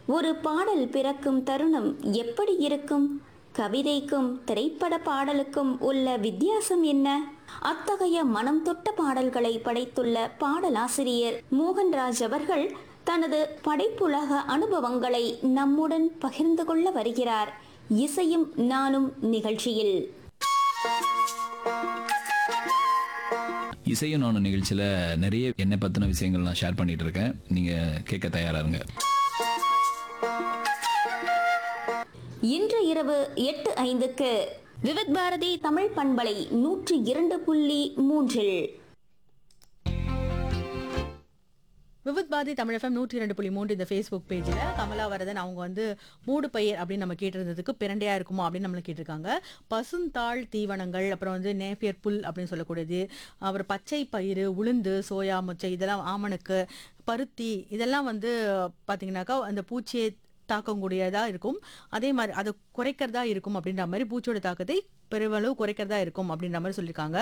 ஒரு பாடல் பிறக்கும் தருணம் எப்படி இருக்கும் கவிதைக்கும் திரைப்பட பாடலுக்கும் உள்ள வித்தியாசம் என்ன அத்தகைய மனம் தொட்ட பாடல்களை படைத்துள்ள பாடலாசிரியர் மோகன்ராஜ் அவர்கள் தனது படைப்புலக அனுபவங்களை நம்முடன் பகிர்ந்து கொள்ள வருகிறார் இசையும் நானும் நிகழ்ச்சியில் இசையும் நானும் நிகழ்ச்சியில் நிறைய என்னை பற்றின விஷயங்கள் நான் ஷேர் பண்ணிட்டு இருக்கேன் நீங்கள் கேட்க தயாரா இருங்க இன்று இரவு எட்டு ஐந்துக்கு விவித் பாரதி தமிழ் பண்பலை நூற்றி இரண்டு புள்ளி மூன்றில் விவித் பாரதி தமிழ் எஃப்எம் நூற்றி இரண்டு புள்ளி மூன்று இந்த ஃபேஸ்புக் பேஜில் கமலாவரதன் அவங்க வந்து மூடு பயிர் அப்படின்னு நம்ம கேட்டிருந்ததுக்கு பிரண்டையா இருக்குமா அப்படின்னு நம்மளை கேட்டிருக்காங்க பசுந்தாள் தீவனங்கள் அப்புறம் வந்து நேப்பியர் புல் அப்படின்னு சொல்லக்கூடியது அப்புறம் பச்சை பயிறு உளுந்து சோயா முச்சை இதெல்லாம் ஆமணுக்கு பருத்தி இதெல்லாம் வந்து பார்த்தீங்கன்னாக்கா அந்த பூச்சியை தாக்கக்கூடியதா இருக்கும் அதே மாதிரி அதை குறைக்கிறதா இருக்கும் அப்படின்ற மாதிரி பூச்சியோட தாக்கத்தை பெருமளவு குறைக்கிறதா இருக்கும் அப்படின்ற மாதிரி சொல்லியிருக்காங்க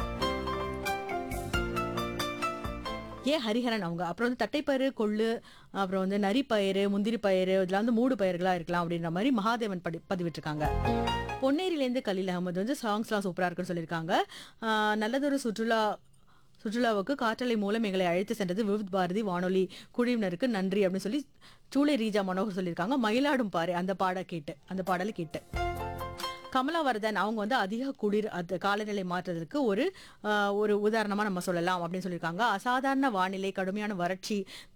ஏ ஹரிஹரன் அவங்க அப்புறம் வந்து தட்டைப்பயிறு கொள்ளு அப்புறம் வந்து நரிப்பயிறு முந்திரி பயிறு இதெல்லாம் வந்து மூடு பயிர்களாக இருக்கலாம் அப்படின்ற மாதிரி மகாதேவன் படி பதிவிட்டிருக்காங்க பொன்னேரியிலேருந்து கலீல் அகமது வந்து சாங்ஸ்லாம் சூப்பராக இருக்குன்னு சொல்லியிருக்காங்க ஆஹ் நல்லதொரு சுற்றுலா சுற்றுலாவுக்கு காற்றலை மூலம் எங்களை அழைத்து சென்றது விவித் பாரதி வானொலி குழுவினருக்கு நன்றி அப்படின்னு சொல்லி சூளை ரீஜா மனோகர் சொல்லியிருக்காங்க மயிலாடும் பாரு அந்த பாட கேட்டு அந்த பாடலை கேட்டு கமலாவர்தன் அவங்க வந்து அதிக குளிர் அது காலநிலை மாற்றத்துக்கு ஒரு ஆஹ், ஒரு உதாரணமா நம்ம சொல்லலாம் அப்படின்னு சொல்லியிருக்காங்க அசாதாரண வானிலை கடுமையான வறட்சி